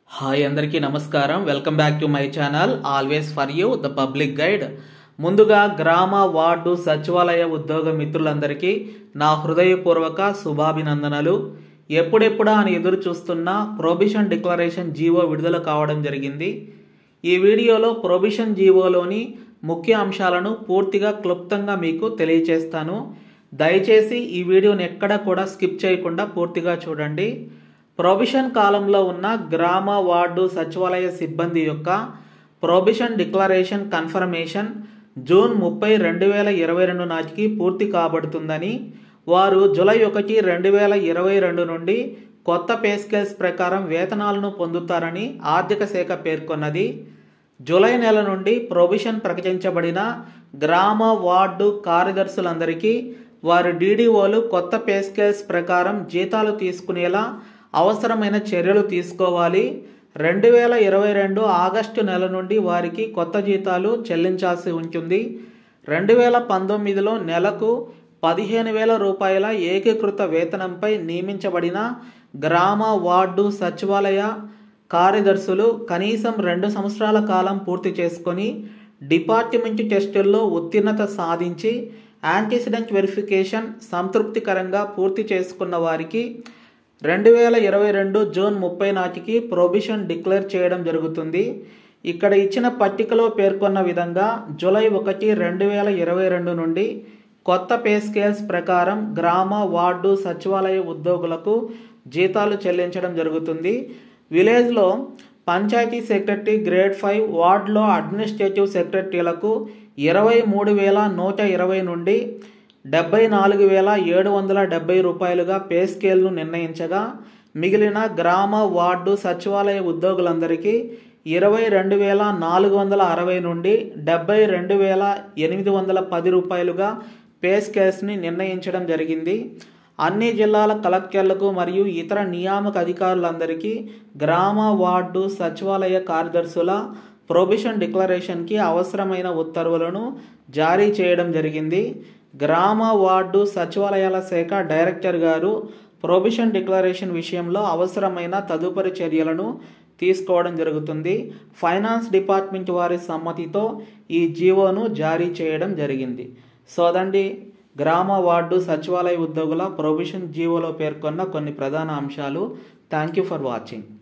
hi అందరికీ నమస్కారం welcome back to my channel always for you the public guide ముందుగా గ్రామ వార్డు సచివాలయ ఉద్యోగ మిత్రులందరికీ నా హృదయపూర్వక శుభాభినందనలు ఎప్పుడెప్పుడా అని ఎదురు చూస్తున్న ప్రొబిషన్ డిక్లరేషన్ జీవో విడుదల కావడం జరిగింది ఈ వీడియోలో ప్రొబిషన్ జీవోలోని ముఖ్య అంశాలను పూర్తిగా క్లుప్తంగా మీకు తెలియచేస్తాను దయచేసి ఈ వీడియోని ఎక్కడ కూడా స్కిప్ చేయకుండా పూర్తిగా చూడండి ప్రొబిషన్ కాలంలో ఉన్న గ్రామ వార్డు సచివాలయ సిబ్బంది యొక్క ప్రొబిషన్ డిక్లరేషన్ కన్ఫర్మేషన్ జూన్ ముప్పై రెండు వేల ఇరవై రెండు నాటికి పూర్తి కాబడుతుందని వారు జూలై ఒకటి రెండు వేల ఇరవై రెండు నుండి కొత్త పే స్కేల్స్ ప్రకారం వేతనాలను పొందుతారని ఆర్థిక శాఖ పేర్కొన్నది జూలై నెల నుండి ప్రొబిషన్ ప్రకటించబడిన గ్రామ వార్డు కార్యదర్శులందరికీ వారి డీడీఓలు కొత్త పే స్కేల్స్ ప్రకారం జీతాలు తీసుకునేలా అవసరమైన చర్యలు తీసుకోవాలి రెండు వేల ఇరవై రెండు ఆగస్టు నెల నుండి వారికి కొత్త జీతాలు చెల్లించాల్సి ఉంటుంది రెండు వేల పంతొమ్మిదిలో నెలకు పదిహేను వేల రూపాయల ఏకీకృత వేతనంపై నియమించబడిన గ్రామ వార్డు సచివాలయ కార్యదర్శులు కనీసం రెండు సంవత్సరాల కాలం పూర్తి చేసుకొని డిపార్ట్మెంట్ టెస్టుల్లో ఉత్తీర్ణత సాధించి యాంటీసిడెంట్ వెరిఫికేషన్ సంతృప్తికరంగా పూర్తి చేసుకున్న వారికి రెండు వేల ఇరవై రెండు జూన్ ముప్పై నాటికి ప్రొబిషన్ డిక్లేర్ చేయడం జరుగుతుంది ఇక్కడ ఇచ్చిన పట్టికలో పేర్కొన్న విధంగా జూలై ఒకటి రెండు వేల ఇరవై రెండు నుండి కొత్త పే స్కేల్స్ ప్రకారం గ్రామ వార్డు సచివాలయ ఉద్యోగులకు జీతాలు చెల్లించడం జరుగుతుంది విలేజ్లో పంచాయతీ సెక్రటరీ గ్రేడ్ ఫైవ్ వార్డులో అడ్మినిస్ట్రేటివ్ సెక్రటరీలకు ఇరవై మూడు వేల నూట ఇరవై నుండి డెబ్బై నాలుగు వేల ఏడు వందల డెబ్బై రూపాయలుగా పే స్కేల్ను నిర్ణయించగా మిగిలిన గ్రామ వార్డు సచివాలయ ఉద్యోగులందరికీ ఇరవై రెండు వేల నాలుగు వందల అరవై నుండి డెబ్బై రెండు వేల ఎనిమిది వందల పది రూపాయలుగా పే స్కేల్స్ని నిర్ణయించడం జరిగింది అన్ని జిల్లాల కలెక్టర్లకు మరియు ఇతర నియామక అధికారులందరికీ గ్రామ వార్డు సచివాలయ కార్యదర్శుల ప్రొబిషన్ డిక్లరేషన్కి అవసరమైన ఉత్తర్వులను జారీ చేయడం జరిగింది గ్రామ వార్డు సచివాలయాల శాఖ డైరెక్టర్ గారు ప్రొబిషన్ డిక్లరేషన్ విషయంలో అవసరమైన తదుపరి చర్యలను తీసుకోవడం జరుగుతుంది ఫైనాన్స్ డిపార్ట్మెంట్ వారి సమ్మతితో ఈ జీవోను జారీ చేయడం జరిగింది సోదండి గ్రామ వార్డు సచివాలయ ఉద్యోగుల ప్రొబిషన్ జీవోలో పేర్కొన్న కొన్ని ప్రధాన అంశాలు థ్యాంక్ యూ ఫర్ వాచింగ్